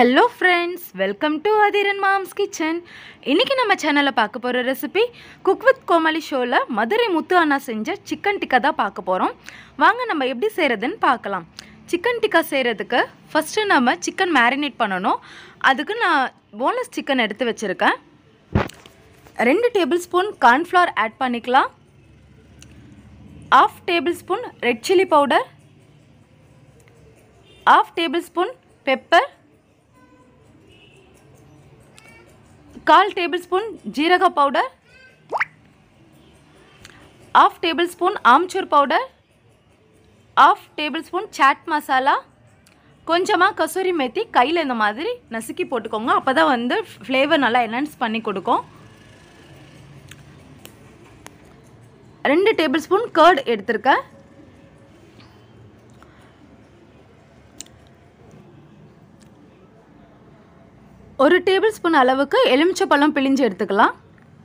hello friends welcome to Athiran mom's kitchen இன்றைக்கி நம்ம சேனலில் பார்க்க போகிற ரெசிபி குக் வித் கோமாளி ஷோவில் மதுரை முத்து அண்ணா செஞ்ச சிக்கன் டிக்கா தான் பார்க்க போகிறோம் வாங்க நம்ம எப்படி செய்கிறதுன்னு பார்க்கலாம் சிக்கன் டிக்கா செய்கிறதுக்கு ஃபஸ்ட்டு நம்ம சிக்கன் மேரினேட் பண்ணணும் அதுக்கு நான் போனஸ் சிக்கன் எடுத்து வச்சுருக்கேன் ரெண்டு டேபிள் ஸ்பூன் கார்ன்ஃப்ளவர் ஆட் பண்ணிக்கலாம் half tablespoon red chilli powder half tablespoon pepper கால் டேபிள் ஸ்பூன் ஜீரக powder half tablespoon amchur powder half tablespoon chaat masala கொஞ்சமாக கசூரி மேத்தி கையில் இந்த மாதிரி நசுக்கி போட்டுக்கோங்க அப்போ தான் வந்து ஃப்ளேவர் நல்லா என்ஹான்ஸ் பண்ணி கொடுக்கும் ரெண்டு டேபிள் ஸ்பூன் கர்ட் எடுத்திருக்கேன் ஒரு டேபிள் ஸ்பூன் அளவுக்கு எலுமிச்சை பழம் பிழிஞ்சு எடுத்துக்கலாம்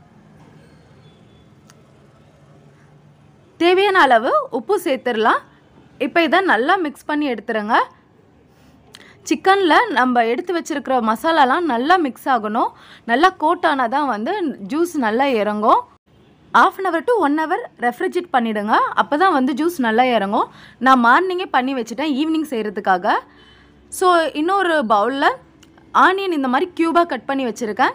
தேவையான அளவு உப்பு சேர்த்துடலாம் இப்போ இதை நல்லா மிக்ஸ் பண்ணி எடுத்துருங்க சிக்கனில் நம்ம எடுத்து வச்சுருக்கிற மசாலாலாம் நல்லா மிக்ஸ் ஆகணும் நல்லா கோட் ஆனால் தான் வந்து ஜூஸ் நல்லா இறங்கும் half an hour to one hour refrigerate பண்ணிவிடுங்க அப்போ தான் வந்து ஜூஸ் நல்லா இறங்கும் நான் மார்னிங்கே பண்ணி வச்சுட்டேன் ஈவினிங் செய்கிறதுக்காக ஸோ இன்னொரு பவுலில் ஆனியன் இந்த மாதிரி க்யூபாக கட் பண்ணி வச்சுருக்கேன்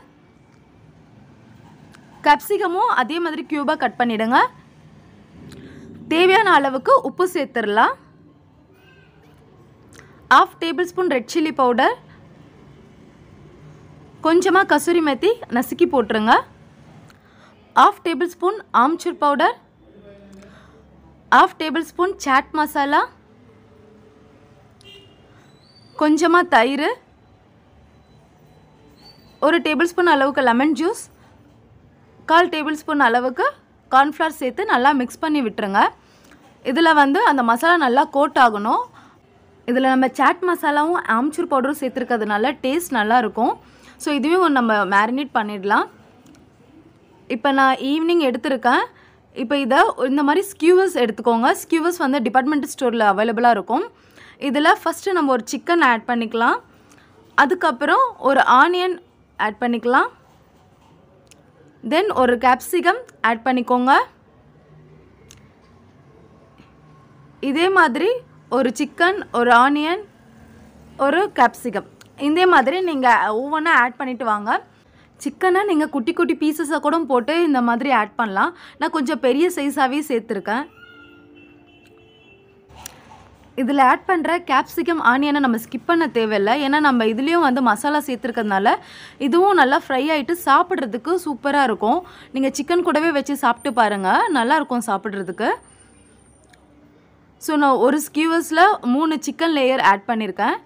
கேப்சிகமும் அதே மாதிரி க்யூபாக கட் பண்ணிவிடுங்க தேவையான அளவுக்கு உப்பு சேர்த்துடலாம் half tablespoon red chilli powder கொஞ்சமாக கசூரி மெத்தி நசுக்கி போட்டுருங்க half tablespoon amchur powder half tablespoon chaat masala கொஞ்சமாக தயிர் ஒரு டேபிள் ஸ்பூன் அளவுக்கு லெமன் ஜூஸ் கால் டேபிள் ஸ்பூன் அளவுக்கு கார்ன்ஃப்ளவர் சேர்த்து நல்லா மிக்ஸ் பண்ணி விட்டுருங்க இதில் வந்து அந்த மசாலா நல்லா கோட் ஆகணும் இதில் நம்ம சாட் மசாலாவும் ஆம்ச்சூர் பவுடரும் சேர்த்துருக்கிறதுனால டேஸ்ட் நல்லாயிருக்கும் ஸோ இதுவும் நம்ம மேரினேட் பண்ணிடலாம் இப்போ நான் ஈவினிங் எடுத்திருக்கேன் இப்போ இதை இந்த மாதிரி ஸ்கியூவர்ஸ் எடுத்துக்கோங்க ஸ்கியூவர்ஸ் வந்து டிபார்ட்மெண்ட் ஸ்டோரில் அவைலபிளாக இருக்கும் இதில் ஃபஸ்ட்டு நம்ம ஒரு சிக்கன் ஆட் பண்ணிக்கலாம் அதுக்கப்புறம் ஒரு ஆனியன் ஆட் பண்ணிக்கலாம் தென் ஒரு கேப்சிகம் ஆட் பண்ணிக்கோங்க இதே மாதிரி ஒரு சிக்கன் ஒரு ஆனியன் ஒரு கேப்சிகம் இதே மாதிரி நீங்கள் ஒவ்வொன்றா ஆட் பண்ணிவிட்டு வாங்க சிக்கனை நீங்கள் குட்டி குட்டி பீசஸை கூட போட்டு இந்த மாதிரி ஆட் பண்ணலாம் நான் கொஞ்சம் பெரிய சைஸாகவே சேர்த்துருக்கேன் இதில் ஆட் பண்ணுற கேப்சிகம் ஆனியனை நம்ம ஸ்கிப் பண்ண தேவையில்லை ஏன்னா நம்ம இதுலேயும் வந்து மசாலா சேர்த்துருக்கிறதுனால இதுவும் நல்லா ஃப்ரை ஆகிட்டு சாப்பிட்றதுக்கு சூப்பராக இருக்கும் நீங்கள் சிக்கன் கூடவே வச்சு சாப்பிட்டு பாருங்கள் நல்லாயிருக்கும் சாப்பிட்றதுக்கு ஸோ நான் ஒரு ஸ்கியூவர்ஸில் மூணு சிக்கன் லேயர் ஆட் பண்ணியிருக்கேன்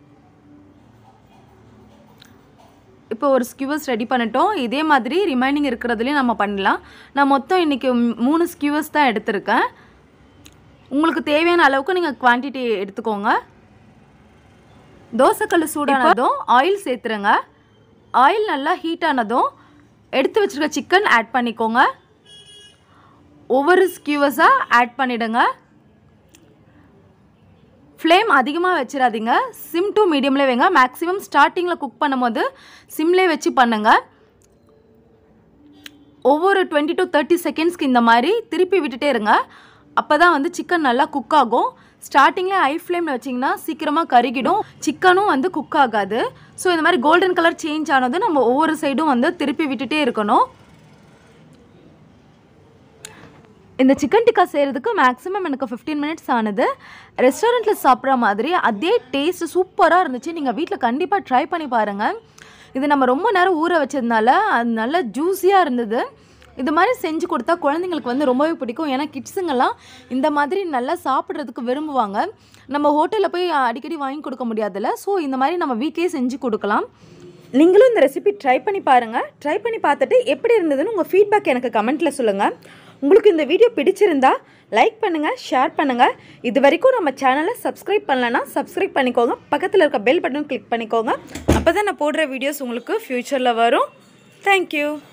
இப்போ ஒரு ஸ்கியூவர்ஸ் ரெடி பண்ணிட்டோம் இதே மாதிரி ரிமைனிங் இருக்கிறதுலையும் நம்ம பண்ணலாம் நான் மொத்தம் இன்றைக்கி மூணு ஸ்கியூவர்ஸ் தான் எடுத்திருக்கேன் உங்களுக்கு தேவையான அளவுக்கு நீங்கள் குவான்டிட்டி எடுத்துக்கோங்க தோசைக்கல் சூடானதும் ஆயில் சேர்த்துருங்க ஆயில் நல்லா ஹீட் ஆனதும் எடுத்து வச்சுருக்க சிக்கன் ஆட் பண்ணிக்கோங்க ஒவ்வொரு ஸ்கியூவர்ஸாக ஆட் பண்ணிவிடுங்க ஃப்ளேம் அதிகமாக வச்சிடாதீங்க சிம் டு மீடியமில் வைங்க மேக்ஸிமம் ஸ்டார்டிங்கில் குக் பண்ணும்போது சிம்லேயே வச்சு பண்ணுங்கள் ஒவ்வொரு டுவெண்ட்டி டு தேர்ட்டி செகண்ட்ஸ்க்கு இந்த மாதிரி திருப்பி விட்டுட்டே இருங்க அப்போ தான் வந்து சிக்கன் நல்லா குக் ஆகும் ஸ்டார்டிங்கில் ஹை ஃப்ளேமில் வச்சிங்கன்னா சீக்கிரமாக கருகிடும் சிக்கனும் வந்து குக் ஆகாது ஸோ இந்த மாதிரி கோல்டன் கலர் சேஞ்ச் ஆனது நம்ம ஒவ்வொரு சைடும் வந்து திருப்பி விட்டுட்டே இருக்கணும் இந்த சிக்கன் டிக்கா செய்கிறதுக்கு மேக்ஸிமம் எனக்கு ஃபிஃப்டீன் மினிட்ஸ் ஆனது ரெஸ்டாரண்ட்டில் சாப்பிட்ற மாதிரி அதே டேஸ்ட் சூப்பராக இருந்துச்சு நீங்கள் வீட்டில் கண்டிப்பாக ட்ரை பண்ணி பாருங்கள் இது நம்ம ரொம்ப நேரம் ஊற வச்சதுனால அது நல்லா ஜூஸியாக இருந்தது இது மாதிரி செஞ்சு கொடுத்தா குழந்தைங்களுக்கு வந்து ரொம்பவே பிடிக்கும் ஏன்னா கிட்ஸுங்கெல்லாம் இந்த மாதிரி நல்லா சாப்பிட்றதுக்கு விரும்புவாங்க நம்ம ஹோட்டலில் போய் அடிக்கடி வாங்கி கொடுக்க முடியாதுல்ல ஸோ இந்த மாதிரி நம்ம வீட்லேயே செஞ்சு கொடுக்கலாம் நீங்களும் இந்த ரெசிபி ட்ரை பண்ணி பாருங்கள் ட்ரை பண்ணி பார்த்துட்டு எப்படி இருந்ததுன்னு உங்கள் ஃபீட்பேக் எனக்கு கமெண்ட்டில் சொல்லுங்கள் உங்களுக்கு இந்த வீடியோ பிடிச்சிருந்தா லைக் பண்ணுங்கள் ஷேர் பண்ணுங்கள் இது வரைக்கும் நம்ம சேனலை சப்ஸ்கிரைப் பண்ணலன்னா சப்ஸ்கிரைப் பண்ணிக்கோங்க பக்கத்தில் இருக்க பெல் பட்டன் கிளிக் பண்ணிக்கோங்க அப்போ தான் நான் போடுற வீடியோஸ் உங்களுக்கு ஃப்யூச்சரில் வரும் தேங்க்யூ